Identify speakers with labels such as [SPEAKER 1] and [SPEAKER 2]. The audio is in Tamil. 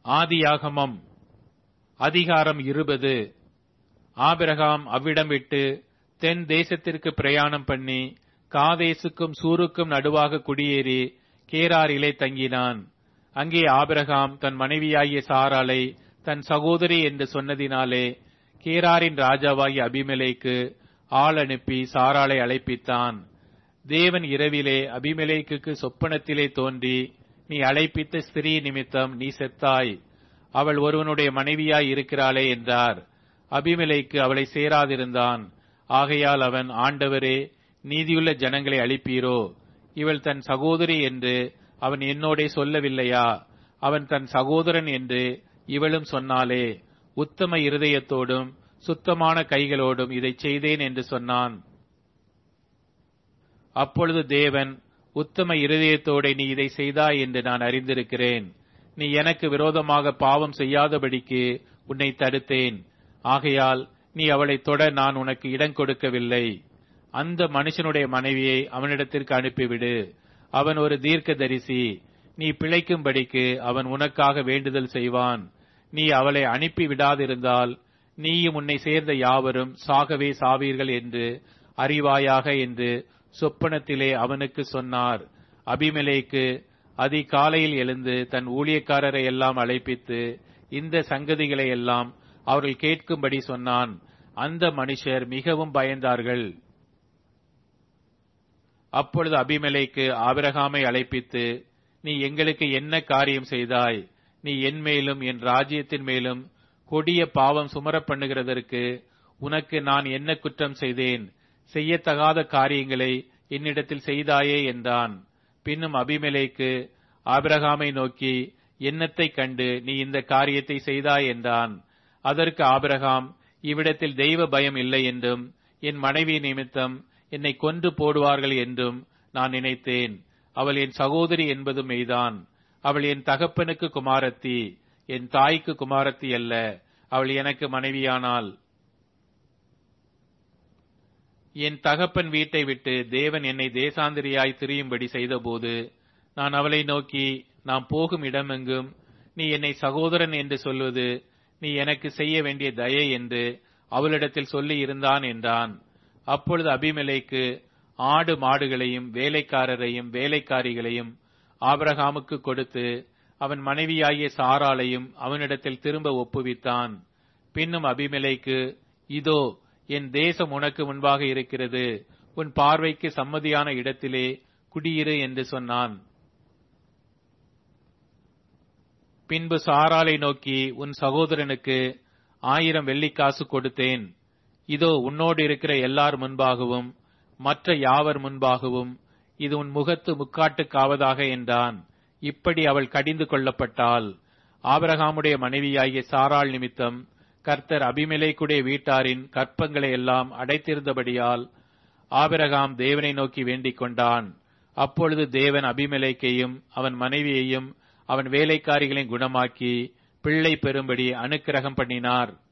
[SPEAKER 1] ஆதியாகமம் அதிகாரம் இருபது ஆபிரகாம் அவ்விடம் விட்டு தென் தேசத்திற்கு பிரயாணம் பண்ணி காதேசுக்கும் சூருக்கும் நடுவாக குடியேறி கேராரிலே தங்கினான் அங்கே ஆபிரகாம் தன் மனைவியாகிய சாராளை தன் சகோதரி என்று சொன்னதினாலே கேராரின் ராஜாவாகிய அபிமெலேக்கு ஆள் அனுப்பி சாராளை அழைப்பித்தான் தேவன் இரவிலே அபிமெலேக்குக்கு சொப்பனத்திலே தோன்றி நீ அழைப்பித்த ஸ்திரீ நிமித்தம் நீ செத்தாய் அவள் ஒருவனுடைய மனைவியாய் இருக்கிறாளே என்றார் அபிமெலேக்கு அவளை சேராதிருந்தான் ஆகையால் அவன் ஆண்டவரே நீதியுள்ள ஜனங்களை அழிப்பீரோ இவள் தன் சகோதரி என்று அவன் என்னோடே சொல்லவில்லையா அவன் தன் சகோதரன் என்று இவளும் சொன்னாலே உத்தம இருதயத்தோடும் சுத்தமான கைகளோடும் இதை செய்தேன் என்று சொன்னான் அப்பொழுது தேவன் உத்தம இருதயத்தோட நீ இதை செய்தாய் என்று நான் அறிந்திருக்கிறேன் நீ எனக்கு விரோதமாக பாவம் செய்யாதபடிக்கு உன்னை தடுத்தேன் ஆகையால் நீ அவளை தொட நான் உனக்கு இடம் கொடுக்கவில்லை அந்த மனுஷனுடைய மனைவியை அவனிடத்திற்கு அனுப்பிவிடு அவன் ஒரு தீர்க்கதரிசி நீ பிழைக்கும்படிக்கு அவன் உனக்காக வேண்டுதல் செய்வான் நீ அவளை அனுப்பி விடாதிருந்தால் நீயும் உன்னை சேர்ந்த யாவரும் சாகவே சாவீர்கள் என்று அறிவாயாக என்று சொப்பனத்திலே அவனுக்கு சொன்னார் அபிமெலேக்கு அதிகாலையில் எழுந்து தன் ஊழியக்காரரை எல்லாம் அழைப்பித்து இந்த சங்கதிகளை எல்லாம் அவர்கள் கேட்கும்படி சொன்னான் அந்த மனுஷர் மிகவும் பயந்தார்கள் அப்பொழுது அபிமெலேக்கு ஆபிரகாமை அழைப்பித்து நீ எங்களுக்கு என்ன காரியம் செய்தாய் நீ என் மேலும் என் ராஜ்யத்தின் மேலும் கொடிய பாவம் சுமரப் பண்ணுகிறதற்கு உனக்கு நான் என்ன குற்றம் செய்தேன் செய்யத்தகாத காரியங்களை என்னிடத்தில் செய்தாயே என்றான் பின்னும் அபிமெலேக்கு ஆபிரகாமை நோக்கி என்னத்தை கண்டு நீ இந்த காரியத்தை செய்தாய் என்றான் அதற்கு ஆபிரகாம் இவ்விடத்தில் தெய்வ பயம் இல்லை என்றும் என் மனைவி நிமித்தம் என்னை கொன்று போடுவார்கள் என்றும் நான் நினைத்தேன் அவள் என் சகோதரி என்பதும் மெய்தான் அவள் என் தகப்பனுக்கு குமாரத்தி என் தாய்க்கு குமாரத்தி அல்ல அவள் எனக்கு மனைவியானாள் என் தகப்பன் வீட்டை விட்டு தேவன் என்னை தேசாந்திரியாய் திரியும்படி செய்தபோது நான் அவளை நோக்கி நாம் போகும் இடமெங்கும் நீ என்னை சகோதரன் என்று சொல்வது நீ எனக்கு செய்ய வேண்டிய தயை என்று அவளிடத்தில் சொல்லி இருந்தான் என்றான் அப்பொழுது அபிமெலேக்கு ஆடு மாடுகளையும் வேலைக்காரரையும் வேலைக்காரிகளையும் ஆபிரகாமுக்கு கொடுத்து அவன் மனைவியாகிய சாராளையும் அவனிடத்தில் திரும்ப ஒப்புவித்தான் பின்னும் அபிமெலேக்கு இதோ என் தேசம் உனக்கு முன்பாக இருக்கிறது உன் பார்வைக்கு சம்மதியான இடத்திலே குடியிரு என்று சொன்னான் பின்பு சாராலை நோக்கி உன் சகோதரனுக்கு ஆயிரம் வெள்ளிக்காசு கொடுத்தேன் இதோ உன்னோடு இருக்கிற எல்லார் முன்பாகவும் மற்ற யாவர் முன்பாகவும் இது உன் முகத்து முக்காட்டுக்காவதாக என்றான் இப்படி அவள் கடிந்து கொள்ளப்பட்டாள் ஆபரகாமுடைய மனைவியாகிய சாராள் நிமித்தம் கர்த்தர் அபிமெலேக்குடைய வீட்டாரின் கற்பங்களை எல்லாம் அடைத்திருந்தபடியால் ஆபிரகாம் தேவனை நோக்கி வேண்டிக் கொண்டான் அப்பொழுது தேவன் அபிமெலேக்கையும் அவன் மனைவியையும் அவன் வேலைக்காரிகளையும் குணமாக்கி பிள்ளை பெறும்படி அனுக்கிரகம் பண்ணினார்